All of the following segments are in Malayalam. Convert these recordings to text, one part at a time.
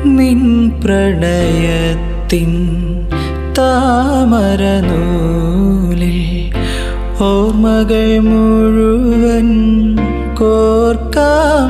നിൻ പ്രണയത്തിൻ താമരനൂലിൽ ഓർമ്മകൾ മുഴുവൻ കോർക്കാം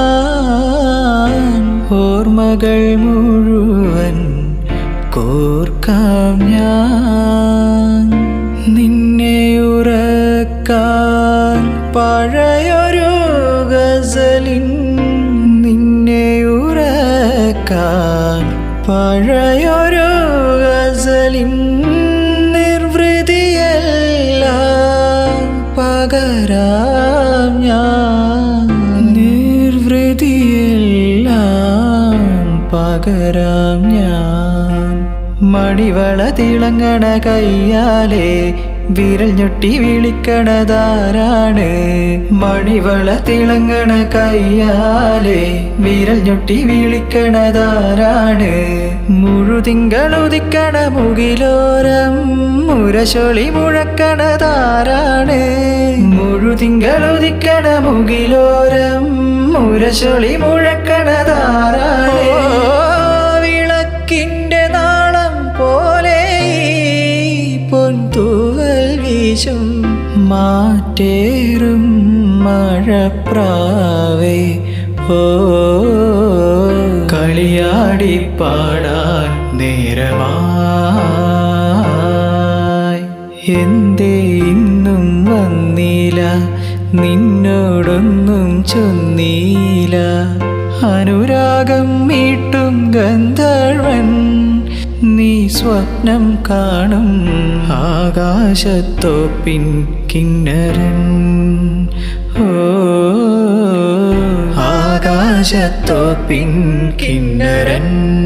ഞാൻ ഓർമ്മകൾ മുഴുവൻ കോർക്കാം ഞാൻ നിന്നെ ഉറക്കാൻ പഴയൊരു ഗസലിൻ നിന്നെ ഉറക്കാൻ പഴയൊരു ഗസലിൻ നിർവൃതിയെല്ലാം പകരാം ഞാൻ നിർവൃതിയെല്ലാം പകരാം ഞാൻ മണിവള തിളങ്ങണ കയ്യാലേ വിരൽ ഞൊട്ടി വിളിക്കണതാരാണ് മണിവള തിളങ്ങണ കയ്യാലേ വിരൽ ഞൊട്ടി വിളിക്കണതാരാണ് മുഴുതിങ്കളുദിക്കണ മുകിലോരം മുരശൊളി മുഴക്കണതാരാണ് മുഴുതിങ്കളുദിക്കണ മുകിലോരം മുരശൊളി മുഴക്കണതാരാണ് വിളക്കിന്റെ നാളം പോലെ ഈ പൊൻതൂവൽ വീശും മാറ്റേറും മഴപ്രാവേ ഓ കളിയാടി പാടാൻ നേരമായി എന്തേ ഇന്നും വന്നില്ല നിന്നോടൊന്നും ചൊന്നീല അനുരാഗം മീട്ടും ഗന്ധർവൻ നീ സ്വപ്നം കാണും ആകാശത്തോപ്പിൻ കിന്നരൻ ഓ ആകാശത്തോപ്പിൻ കിന്നരൻ